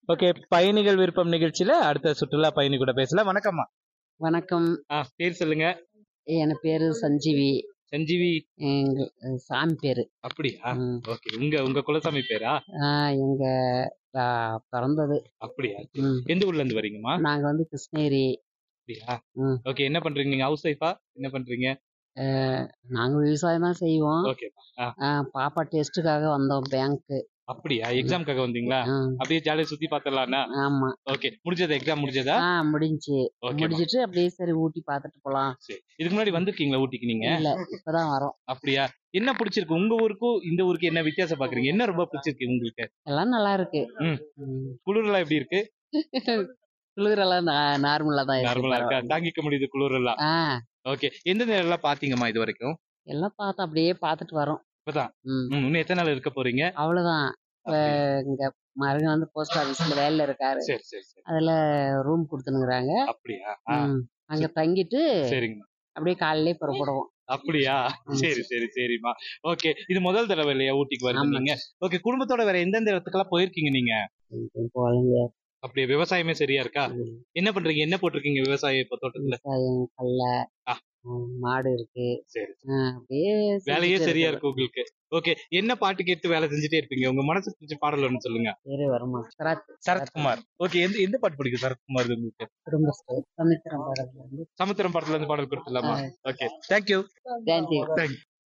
Okay பயணிகள் விருப்பம் நிகழ்ச்சியில அடுத்த சுற்றுலா பயணி கூட பேசலாம் வணக்கம்மா வணக்கம் ஆ பேர் சொல்லுங்க என் பேரு சஞ்சீவி சஞ்சீவி எங்க சாமி பேரு அப்படியா ம். ஓகே உங்க உங்க குலசாமி பேரா ஆ, எங்க ஆ, பிறந்தது அப்படியா ம். எந்த ஊர்ல இருந்து வரீங்கம்மா நாங்க வந்து கிருஷ்ணகிரி அப்படியா ம். ஓகே என்ன பண்றீங்க நீங்க ஹவுஸ் ஒய்ஃபா என்ன பண்றீங்க ஆ, நாங்க விவசாயம் தான் செய்வோம் ஓகே ஆ, பாப்பா டெஸ்ட்டுக்காக வந்தோம் பேங்க்கு அப்படியா எக்ஸாம்க்காக வந்தீங்களா அப்படியே ஜாலியா சுத்தி பாத்திரலாம்னா ஆமா ஓகே முடிஞ்சதா எக்ஸாம் முடிஞ்சதா ஆ முடிஞ்சுச்சு ஓகே முடிஞ்சிட்டு அப்படியே சரி ஊட்டி பார்த்துட்டு போலாம் சரி இதுக்கு முன்னாடி வந்திருக்கீங்களா ஊட்டிக்கு நீங்க இல்ல இப்பதான் வரோம் அப்படியா என்ன பிடிச்சிருக்கு உங்க ஊருக்கும் இந்த ஊருக்கு என்ன வித்தியாசம் பாக்குறீங்க என்ன ரொம்ப பிடிச்சிருக்கு உங்களுக்கு எல்லாம் நல்லா இருக்கு ம். ம். குளிரெல்லாம் எப்படி இருக்கு குளிரெல்லாம் நார்மலா தான் நார்மலா இருக்கா இருக்கு தாங்கிக்க முடியுது குளிர் எல்லாம் ஆ ஓகே எந்த நேரம் எல்லாம் பாத்தீங்கம்மா இது வரைக்கும் எல்லாம் பார்த்தோம் அப்படியே பார்த்துட்டு வரோம் இப்பதான் ம் ம், இன்னும் எத்தனை நாள் இருக்க போறீங்க அவ்வளவுதான் இப்ப இங்க மருகன் வந்து போஸ்ட் ஆபீஸ்ல வேலையில இருக்காரு சரி சரி சரி அதுல ரூம் கொடுத்துனுக்குறாங்க அப்படியா ஆ, ம். அங்க தங்கிட்டு சரிங்க அப்படியே காலையிலே புறப்படுவோம் அப்படியா ம். சரி சரி சரிம்மா ஓகே இது முதல் தடவை இல்லையா ஊட்டிக்கு வருது நீங்க ஓகே குடும்பத்தோட வேற எந்தெந்த இடத்துக்கெல்லாம் போயிருக்கீங்க நீங்க குழந்தை அப்படியே விவசாயமே சரியா இருக்கா என்ன பண்றீங்க என்ன போட்டிருக்கீங்க விவசாயம் இப்ப தோட்டத்துல விவசாயம் கல்ல ஆ. ம், மாடு இருக்கு சரி ஆ, அப்படியே வேலையே செஞ்சுட்டு சரியா இருக்குது. இருக்கு உங்களுக்கு ஓகே என்ன பாட்டு கேட்டு வேலை செஞ்சுட்டே இருப்பீங்க உங்க மனசு பிடிச்ச பாடல் ஒண்ணு சொல்லுங்க பேரு வருமா சரத் சரத்குமார் ஓகே எந்த எந்த பாட்டு பிடிக்கும் சரத்குமார் உங்களுக்கு குடும்ப சமித்திரம் பாடல் வந்து சமுத்திரம் படத்துல இருந்து பாடல் கொடுத்துடலாமா ஓகே தேங்க்யூ தேங்க்யூ தேங்க்யூ